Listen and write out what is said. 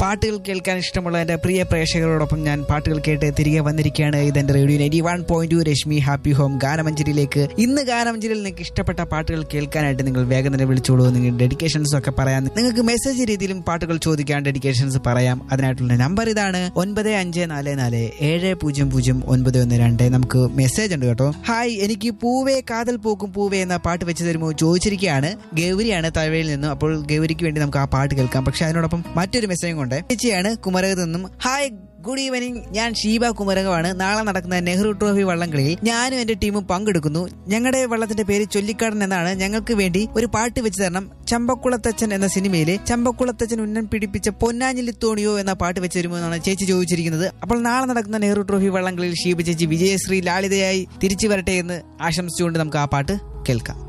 പാട്ടുകൾ കേൾക്കാൻ ഇഷ്ടമുള്ള എന്റെ പ്രിയ പ്രേക്ഷകരോടൊപ്പം ഞാൻ പാട്ടുകൾ കേട്ട് തിരികെ വന്നിരിക്കുകയാണ് ഇതെന്റെ radio ninety one point two Reshmi happy home ഗാനമഞ്ചരിയിലേക്ക് ഇന്ന് ഗാനമഞ്ചരിയിൽ നിങ്ങൾക്ക് ഇഷ്ടപ്പെട്ട പാട്ടുകൾ കേൾക്കാനായിട്ട് നിങ്ങൾ വേഗം തന്നെ വിളിച്ചോളൂ നിങ്ങൾ ഡെഡിക്കേഷൻസ് ഒക്കെ പറയാൻ നിങ്ങൾക്ക് മെസ്സേജ് രീതിയിലും പാട്ടുകൾ ചോദിക്കാൻ ഡെഡിക്കേഷൻസ് പറയാം അതിനായിട്ടുള്ള നമ്പർ ഇതാണ് ഒൻപത് അഞ്ച് നാല് നാല് ഏഴ് പൂജ്യം പൂജ്യം ഒൻപത് ഒന്ന് രണ്ട് നമുക്ക് മെസ്സേജ് ഉണ്ട് കേട്ടോ ഹായ് എനിക്ക് പൂവേ കാതൽ പൂക്കും പൂവേ എന്ന പാട്ട് വെച്ച് തരുമോ ചോദിച്ചിരിക്കുകയാണ് ഗൗരിയാണ് തഴവയിൽ നിന്നും അപ്പോൾ ഗൗരിക്ക് വേണ്ടി നമുക്ക് ആ പാട്ട് കേൾക്കാം പക്ഷെ അതിനോടൊപ്പം മറ്റൊരു മെസ്സേജും കൊണ്ട് ചേച്ചിയാണ് കുമരകത്ത് നിന്നും ഹായ് ഗുഡ് ഈവനിങ് ഞാൻ ഷീബ കുമരകമാണ് നാളെ നടക്കുന്ന നെഹ്റു ട്രോഫി വള്ളംകളിയിൽ ഞാനും എന്റെ ടീമും പങ്കെടുക്കുന്നു ഞങ്ങളുടെ വള്ളത്തിന്റെ പേര് ചൊല്ലിക്കാടൻ എന്നാണ് ഞങ്ങൾക്ക് വേണ്ടി ഒരു പാട്ട് വെച്ച് തരണം ചമ്പക്കുളത്തച്ഛൻ എന്ന സിനിമയിലെ ചമ്പക്കുളത്തച്ഛൻ ഉന്നം പിടിപ്പിച്ച പൊന്നാഞ്ഞിലി തോണിയോ എന്ന പാട്ട് വെച്ച് തരുമോ എന്നാണ് ചേച്ചി ചോദിച്ചിരിക്കുന്നത് അപ്പോൾ നാളെ നടക്കുന്ന നെഹ്റു ട്രോഫി വള്ളംകളിയിൽ ഷീബ ചേച്ചി വിജയശ്രീ ലാളിതയായി തിരിച്ചു വരട്ടെ എന്ന് ആശംസിച്ചുകൊണ്ട് നമുക്ക് ആ പാട്ട് കേൾക്കാം